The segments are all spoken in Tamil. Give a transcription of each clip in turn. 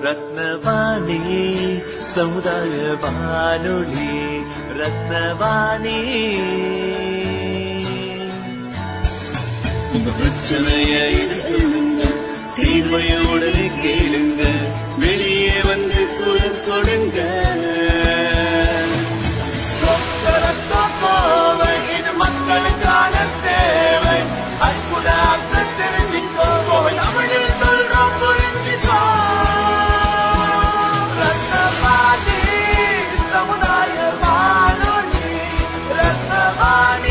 ரத்னவாணி சமுதாய வானொலி ரத்னவாணி உங்க பிரச்சனைய சொல்லுங்க தீர்வைய உடனே கேளுங்க வெளியே வந்து குரல் கொடுங்க ரத்தம் கோவை, இது மக்களுக்கான சேவை அற்புத அர்த்தம் தெரிஞ்சுக்கோ கோவை தமிழில் சொல்றோம் புரிஞ்சுக்கோ ரத்னவாணி சமுதாய வானொலி ரத்னவாணி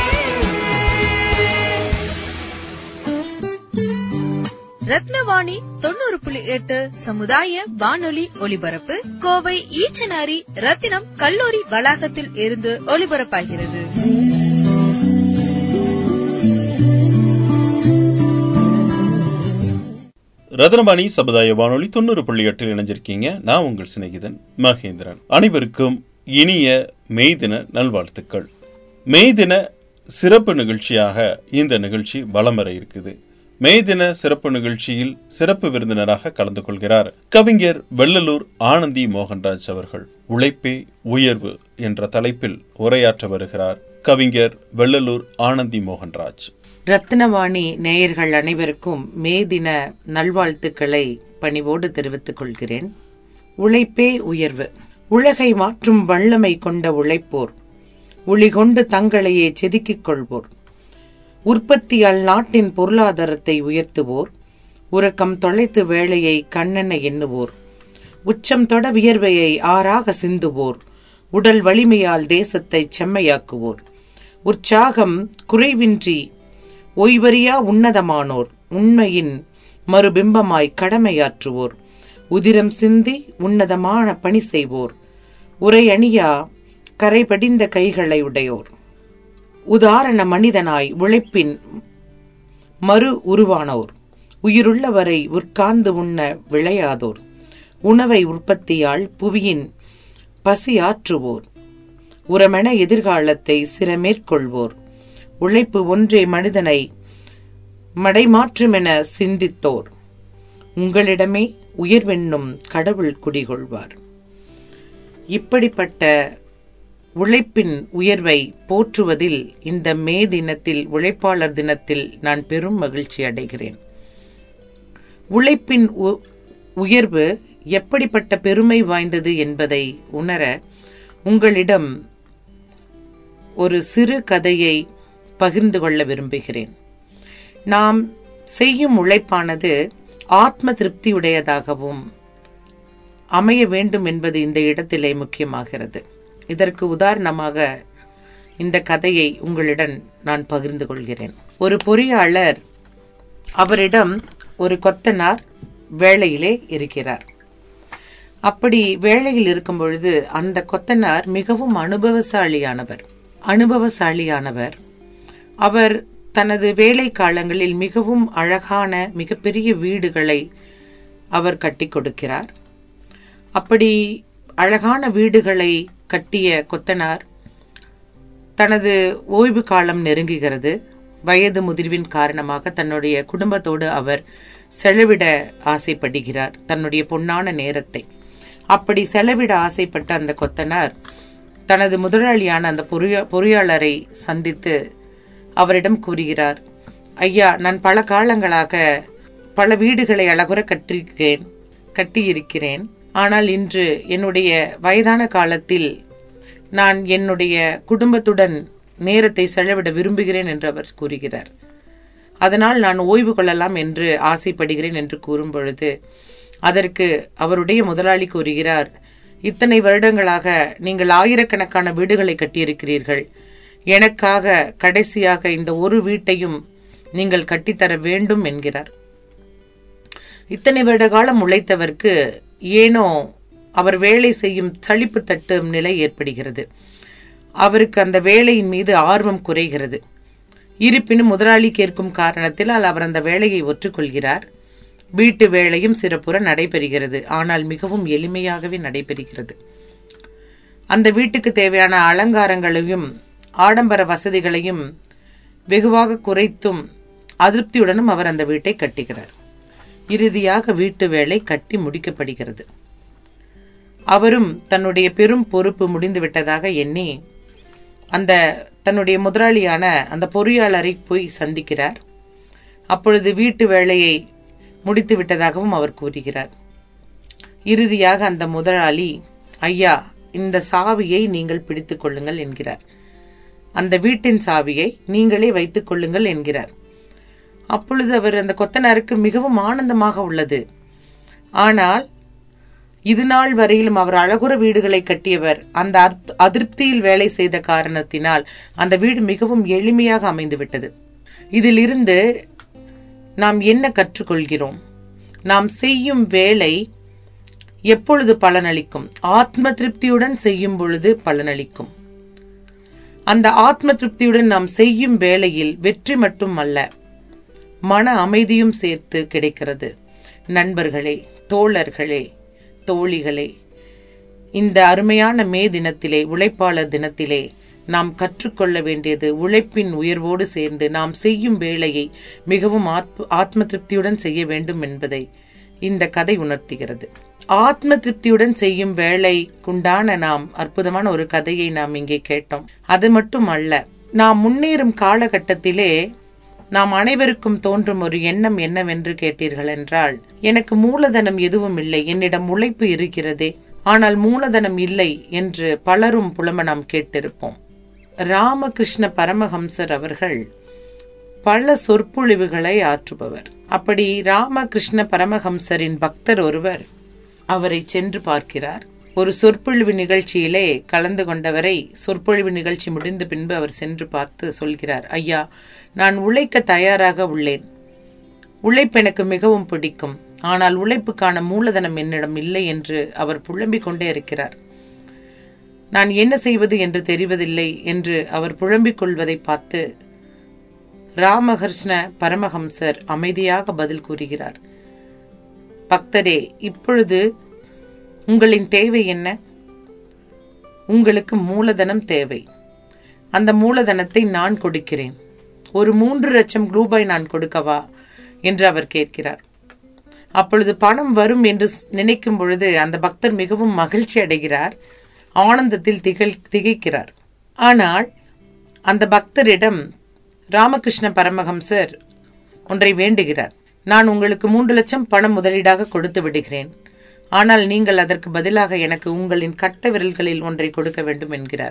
ரத்னவாணி தொண்ணூறு புள்ளி எட்டு சமுதாய வானொலி ஒலிபரப்பு கோவை ஈச்சனாரி ரத்தினம் கல்லூரி வளாகத்தில் இருந்து ஒலிபரப்பாகிறது ரத்னபாணி சமுதாய வானொலி தொண்ணூறு புள்ளி எட்டில் இணைஞ்சிருக்கீங்க நான் உங்கள் சிநேகிதன் மகேந்திரன் அனைவருக்கும் இனிய மே தின நல்வாழ்த்துக்கள் மே தின சிறப்பு நிகழ்ச்சியாக இந்த நிகழ்ச்சி வலம் வர இருக்குது மே தின சிறப்பு நிகழ்ச்சியில் சிறப்பு விருந்தினராக கலந்து கொள்கிறார் கவிஞர் வெள்ளலூர் ஆனந்தி மோகன்ராஜ் அவர்கள் உழைப்பே உயர்வு என்ற தலைப்பில் உரையாற்ற வருகிறார் கவிஞர் வெள்ளலூர் ஆனந்தி மோகன்ராஜ் ரத்னவாணி நேயர்கள் அனைவருக்கும் மே தின நல்வாழ்த்துக்களை பணிவோடு தெரிவித்துக் கொள்கிறேன் உழைப்பே உயர்வு உலகை மாற்றும் வல்லமை கொண்ட உழைப்போர் ஒளி கொண்டு தங்களையே செதுக்கிக் கொள்வோர் உற்பத்தியால் நாட்டின் பொருளாதாரத்தை உயர்த்துவோர் உறக்கம் தொலைத்து வேலையை கண்ணென எண்ணுவோர் உச்சம் தொட வியர்வையை ஆறாக சிந்துவோர் உடல் வலிமையால் தேசத்தை செம்மையாக்குவோர் உற்சாகம் குறைவின்றி ஓய்வறியா உன்னதமானோர் உண்மையின் மறுபிம்பமாய் கடமையாற்றுவோர் உதிரம் சிந்தி உன்னதமான பணி செய்வோர் உரை அணியா கரைபடிந்த கைகளை உடையோர் உதாரண மனிதனாய் உழைப்பின் மறு உருவானோர் உயிருள்ளவரை உட்கார்ந்து உண்ண விளையாதோர் உணவை உற்பத்தியால் புவியின் பசியாற்றுவோர் உரமென எதிர்காலத்தை சிரமேற்கொள்வோர் உழைப்பு ஒன்றே மனிதனை மடைமாற்றுமென சிந்தித்தோர் உங்களிடமே உயர்வென்னும் கடவுள் குடிகொள்வார் இப்படிப்பட்ட உழைப்பின் உயர்வை போற்றுவதில் இந்த மே தினத்தில் உழைப்பாளர் தினத்தில் நான் பெரும் மகிழ்ச்சி அடைகிறேன் உழைப்பின் உ- உயர்வு எப்படிப்பட்ட பெருமை வாய்ந்தது என்பதை உணர உங்களிடம் ஒரு சிறு கதையை பகிர்ந்து கொள்ள விரும்புகிறேன் நாம் செய்யும் உழைப்பானது ஆத்ம திருப்தியுடையதாகவும் அமைய வேண்டும் என்பது இந்த இடத்திலே முக்கியமாகிறது இதற்கு உதாரணமாக இந்த கதையை உங்களிடம் நான் பகிர்ந்து கொள்கிறேன் ஒரு பொறியாளர் அவரிடம் ஒரு கொத்தனார் வேலையிலே இருக்கிறார் அப்படி வேலையில் இருக்கும் பொழுது அந்த கொத்தனார் மிகவும் அனுபவசாலியானவர் அனுபவசாலியானவர் அவர் தனது வேலை காலங்களில் மிகவும் அழகான மிகப்பெரிய வீடுகளை அவர் கட்டி கொடுக்கிறார் அப்படி அழகான வீடுகளை கட்டிய கொத்தனார் தனது ஓய்வு காலம் நெருங்குகிறது வயது முதிர்வின் காரணமாக தன்னுடைய குடும்பத்தோடு அவர் செலவிட ஆசைப்படுகிறார் தன்னுடைய பொன்னான நேரத்தை அப்படி செலவிட ஆசைப்பட்ட அந்த கொத்தனார் தனது முதலாளியான அந்த பொறியா பொறியாளரை சந்தித்து அவரிடம் கூறுகிறார் ஐயா நான் பல காலங்களாக பல வீடுகளை அழகுற கட்டிருக்கிறேன் கட்டியிருக்கிறேன் ஆனால் இன்று என்னுடைய வயதான காலத்தில் நான் என்னுடைய குடும்பத்துடன் நேரத்தை செலவிட விரும்புகிறேன் என்று அவர் கூறுகிறார் அதனால் நான் ஓய்வு கொள்ளலாம் என்று ஆசைப்படுகிறேன் என்று கூறும் பொழுது அதற்கு அவருடைய முதலாளி கூறுகிறார் இத்தனை வருடங்களாக நீங்கள் ஆயிரக்கணக்கான வீடுகளை கட்டியிருக்கிறீர்கள் எனக்காக கடைசியாக இந்த ஒரு வீட்டையும் நீங்கள் கட்டித்தர வேண்டும் என்கிறார் இத்தனை வருட காலம் உழைத்தவர்க்கு ஏனோ அவர் வேலை செய்யும் சலிப்பு தட்டும் நிலை ஏற்படுகிறது அவருக்கு அந்த வேலையின் மீது ஆர்வம் குறைகிறது இருப்பினும் முதலாளி கேட்கும் காரணத்தினால் அவர் அந்த வேலையை ஒற்றுக்கொள்கிறார் வீட்டு வேலையும் சிறப்புற நடைபெறுகிறது ஆனால் மிகவும் எளிமையாகவே நடைபெறுகிறது அந்த வீட்டுக்கு தேவையான அலங்காரங்களையும் ஆடம்பர வசதிகளையும் வெகுவாக குறைத்தும் அதிருப்தியுடனும் அவர் அந்த வீட்டை கட்டுகிறார் இறுதியாக வீட்டு வேலை கட்டி முடிக்கப்படுகிறது அவரும் தன்னுடைய பெரும் பொறுப்பு முடிந்து விட்டதாக எண்ணி அந்த தன்னுடைய முதலாளியான அந்த பொறியாளரை போய் சந்திக்கிறார் அப்பொழுது வீட்டு வேலையை முடித்து விட்டதாகவும் அவர் கூறுகிறார் இறுதியாக அந்த முதலாளி ஐயா இந்த சாவியை நீங்கள் பிடித்துக் கொள்ளுங்கள் என்கிறார் அந்த வீட்டின் சாவியை நீங்களே வைத்துக் கொள்ளுங்கள் என்கிறார் அப்பொழுது அவர் அந்த கொத்தனாருக்கு மிகவும் ஆனந்தமாக உள்ளது ஆனால் இது நாள் வரையிலும் அவர் அழகுற வீடுகளை கட்டியவர் அந்த அர்த்- அதிருப்தியில் வேலை செய்த காரணத்தினால் அந்த வீடு மிகவும் எளிமையாக அமைந்துவிட்டது இதிலிருந்து நாம் என்ன கற்றுக்கொள்கிறோம் நாம் செய்யும் வேலை எப்பொழுது பலனளிக்கும் ஆத்ம திருப்தியுடன் செய்யும் பொழுது பலனளிக்கும் அந்த ஆத்ம திருப்தியுடன் நாம் செய்யும் வேலையில் வெற்றி மட்டும் அல்ல மன அமைதியும் சேர்த்து கிடைக்கிறது நண்பர்களே தோழர்களே தோழிகளே இந்த அருமையான மே தினத்திலே உழைப்பாளர் தினத்திலே நாம் கற்றுக்கொள்ள வேண்டியது உழைப்பின் உயர்வோடு சேர்ந்து நாம் செய்யும் வேலையை மிகவும் ஆத்ம- ஆத்ம திருப்தியுடன் செய்ய வேண்டும் என்பதை இந்த கதை உணர்த்துகிறது ஆத்ம திருப்தியுடன் செய்யும் வேலைக்குண்டான நாம் அற்புதமான ஒரு கதையை நாம் இங்கே கேட்டோம் அது மட்டும் அல்ல நாம் முன்னேறும் காலகட்டத்திலே நாம் அனைவருக்கும் தோன்றும் ஒரு எண்ணம் என்னவென்று கேட்டீர்கள் என்றால் எனக்கு மூலதனம் எதுவும் இல்லை என்னிடம் உழைப்பு இருக்கிறதே ஆனால் மூலதனம் இல்லை என்று பலரும் புலம்ப நாம் கேட்டிருப்போம் ராமகிருஷ்ண பரமஹம்சர் அவர்கள் பல சொற்பொழிவுகளை ஆற்றுபவர் அப்படி ராமகிருஷ்ண பரமஹம்சரின் பக்தர் ஒருவர் அவரை சென்று பார்க்கிறார் ஒரு சொற்பொழிவு நிகழ்ச்சியிலே கலந்து கொண்டவரை சொற்பொழிவு நிகழ்ச்சி முடிந்த பின்பு அவர் சென்று பார்த்து சொல்கிறார் ஐயா நான் உழைக்க தயாராக உள்ளேன் உழைப்பு எனக்கு மிகவும் பிடிக்கும் ஆனால் உழைப்புக்கான மூலதனம் என்னிடம் இல்லை என்று அவர் புலம்பிக் கொண்டே இருக்கிறார் நான் என்ன செய்வது என்று தெரிவதில்லை என்று அவர் புலம்பிக் கொள்வதை பார்த்து ராமகிருஷ்ண பரமஹம்சர் அமைதியாக பதில் கூறுகிறார் பக்தரே இப்பொழுது உங்களின் தேவை என்ன உங்களுக்கு மூலதனம் தேவை அந்த மூலதனத்தை நான் கொடுக்கிறேன் ஒரு மூன்று லட்சம் ரூபாய் நான் கொடுக்கவா என்று அவர் கேட்கிறார் அப்பொழுது பணம் வரும் என்று ஸ்- நினைக்கும் பொழுது அந்த பக்தர் மிகவும் மகிழ்ச்சி அடைகிறார் ஆனந்தத்தில் திகழ் திகைக்கிறார் ஆனால் அந்த பக்தரிடம் ராமகிருஷ்ண பரமஹம்சர் ஒன்றை வேண்டுகிறார் நான் உங்களுக்கு மூன்று லட்சம் பணம் முதலீடாக கொடுத்து விடுகிறேன் ஆனால் நீங்கள் அதற்கு பதிலாக எனக்கு உங்களின் கட்ட விரல்களில் ஒன்றை கொடுக்க வேண்டும் என்கிறார்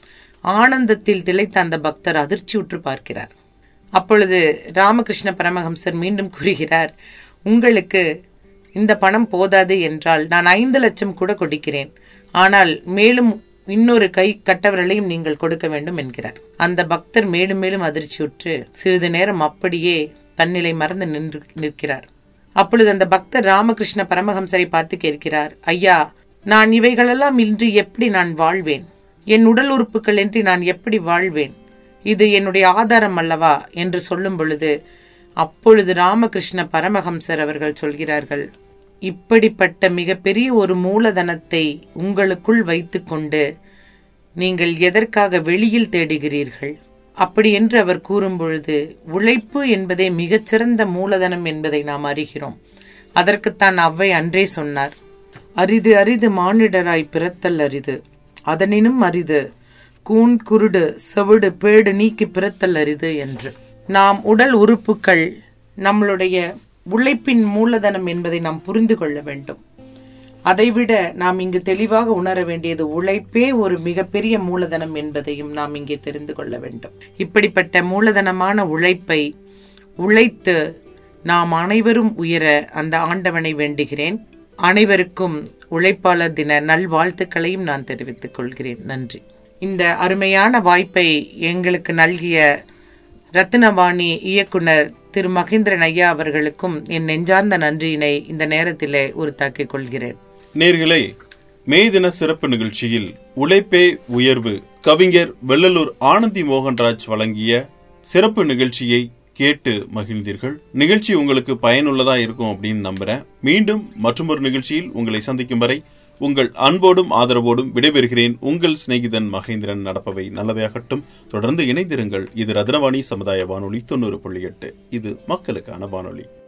ஆனந்தத்தில் திளைத்த அந்த பக்தர் அதிர்ச்சியுற்று பார்க்கிறார் அப்பொழுது ராமகிருஷ்ண பரமஹம்சர் மீண்டும் கூறுகிறார் உங்களுக்கு இந்த பணம் போதாது என்றால் நான் ஐந்து லட்சம் கூட கொடுக்கிறேன் ஆனால் மேலும் இன்னொரு கை கட்டவர்களையும் நீங்கள் கொடுக்க வேண்டும் என்கிறார் அந்த பக்தர் மேலும் மேலும் அதிர்ச்சியுற்று சிறிது நேரம் அப்படியே தன்னிலை மறந்து நின்று நிற்கிறார் அப்பொழுது அந்த பக்தர் ராமகிருஷ்ண பரமஹம்சரை பார்த்து கேட்கிறார் ஐயா நான் இவைகளெல்லாம் இன்று எப்படி நான் வாழ்வேன் என் உடல் உறுப்புகள் என்று நான் எப்படி வாழ்வேன் இது என்னுடைய ஆதாரம் அல்லவா என்று சொல்லும் பொழுது அப்பொழுது ராமகிருஷ்ண பரமஹம்சர் அவர்கள் சொல்கிறார்கள் இப்படிப்பட்ட மிகப்பெரிய ஒரு மூலதனத்தை உங்களுக்குள் வைத்துக்கொண்டு நீங்கள் எதற்காக வெளியில் தேடுகிறீர்கள் அப்படி என்று அவர் கூறும் பொழுது உழைப்பு என்பதே மிகச்சிறந்த மூலதனம் என்பதை நாம் அறிகிறோம் அதற்குத்தான் அவ்வை அன்றே சொன்னார் அரிது அரிது மானிடராய் பிறத்தல் அரிது அதனினும் அரிது கூன் குருடு செவிடு பேடு நீக்கி பிறத்தல் அரிது என்று நாம் உடல் உறுப்புகள் நம்மளுடைய உழைப்பின் மூலதனம் என்பதை நாம் புரிந்து கொள்ள வேண்டும் அதைவிட நாம் இங்கு தெளிவாக உணர வேண்டியது உழைப்பே ஒரு மிகப்பெரிய மூலதனம் என்பதையும் நாம் இங்கே தெரிந்து கொள்ள வேண்டும் இப்படிப்பட்ட மூலதனமான உழைப்பை உழைத்து நாம் அனைவரும் உயர அந்த ஆண்டவனை வேண்டுகிறேன் அனைவருக்கும் உழைப்பாளர் தின நல்வாழ்த்துக்களையும் நான் தெரிவித்துக் கொள்கிறேன் நன்றி இந்த அருமையான வாய்ப்பை எங்களுக்கு நல்கிய ரத்னவாணி இயக்குனர் திரு மகேந்திரன் ஐயா அவர்களுக்கும் என் நெஞ்சார்ந்த நன்றியினை இந்த நேரத்திலே உறுத்தாக்கிக் கொள்கிறேன் நேர்களே மே தின சிறப்பு நிகழ்ச்சியில் உழைப்பே உயர்வு கவிஞர் வெள்ளலூர் ஆனந்தி மோகன்ராஜ் வழங்கிய சிறப்பு நிகழ்ச்சியை கேட்டு மகிழ்ந்தீர்கள் நிகழ்ச்சி உங்களுக்கு பயனுள்ளதா இருக்கும் அப்படின்னு நம்புறேன் மீண்டும் மற்றொரு நிகழ்ச்சியில் உங்களை சந்திக்கும் வரை உங்கள் அன்போடும் ஆதரவோடும் விடைபெறுகிறேன் உங்கள் சிநேகிதன் மகேந்திரன் நடப்பவை நல்லவையாகட்டும் தொடர்ந்து இணைந்திருங்கள் இது ரத்னவாணி சமுதாய வானொலி தொண்ணூறு புள்ளி எட்டு இது மக்களுக்கான வானொலி